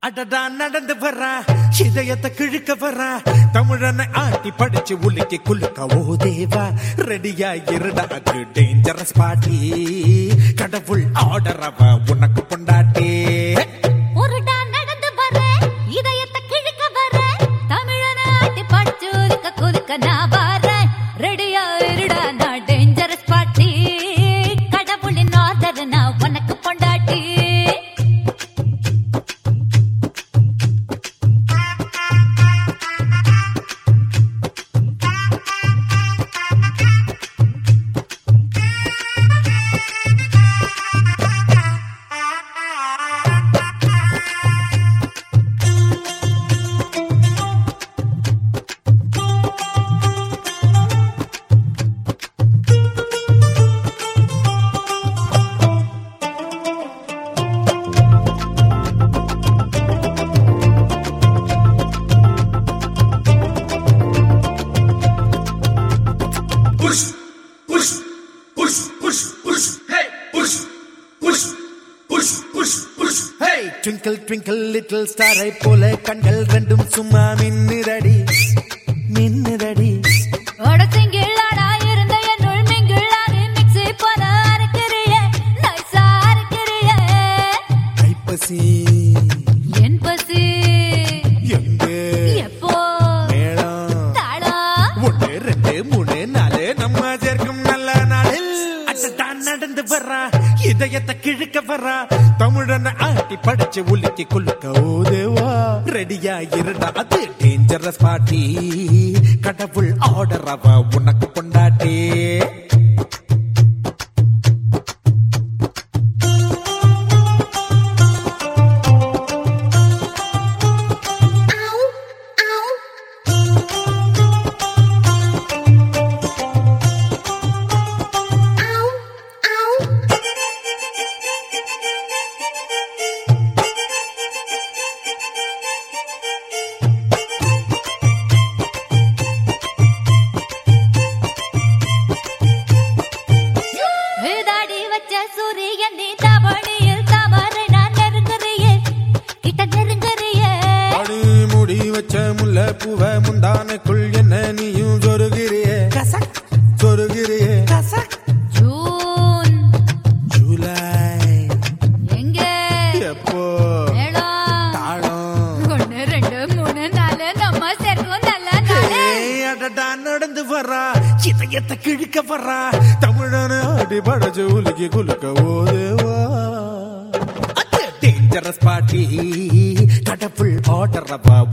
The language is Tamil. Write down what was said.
அடடா நடந்து வர்றா இதயத்தை கிழுக்க வர்றா தமிழனை ஆட்டி படிச்சு உலுக்கி குலுக்க ஓ தேவா ரெடியா இருடா அது டேஞ்சரஸ் பாட்டி கடவுள் ஆர்டர் அவ உனக்கு பொண்டாட்டி உருடா நடந்து வர இதயத்தை கிழக்க வர தமிழன ஆட்டி படிச்சு ஒதுக்க குதுக்க நான் வரேன் ரெடியா இருடா நான் டேஞ்சரஸ் பாட்டி கடவுளின் ஆர்டர் நான் உனக்கு பொண்டாட்டி push, push, push, push, push, hey, push, push, push, push, push, hey. Twinkle twinkle little ஸ்டாரை போல கண்கள் ரெண்டும் சும்மா மின்னுதடி மின்னுதடி ஒடசிங்கிள்ளாடா இருந்த என்னுள் மிங்கிள்ளானு மிக்ஸி போல அரைக்கிறியே நைஸா அரைக்கிறியே ஐப்பசி என் பசி எங்கே எப்போ மேளம் தாளம் ஒன்று ரெண்டு மூணு நாலு நம்ம சேர்க்கும் நல்ல நாளில் அடடா நடந்து வர்றா இதயத்தை கிழக்க வர்றா தமிழனை ஆட்டி படிச்சு உலுக்கி குலுக்க ஓதேவா ரெடியா இருடா அது டேஞ்சரஸ் பாட்டி கடவுள் ஆர்டர் அவ உனக்கு பொண்டாட்டி விதாடி வச்ச சூரியன் நீ தவணியில் தவறை நான் நெருங்குறியே கிட்ட நெருங்குறியே அடி முடி வச்ச முல்லை பூவ முந்தானைக்குள் என்ன நீயும் சொருகிறியே சொருகிறியே ஜூன் ஜூலை எங்கே எப்போ மேளம் தாளம் ஒண்ணு ரெண்டு மூணு நாலு நம்ம சேர்க்கும் நல்ல நாளு ஏய், அடடா நடந்து வர்றா இதயத்தை கிழிக்க வர்றா தமிழன அடி படச்சு உலுக்கி குலுக்க ஓதேவா டேஞ்சரஸ் பாட்டி கடவுள் ஆர்டர் அவ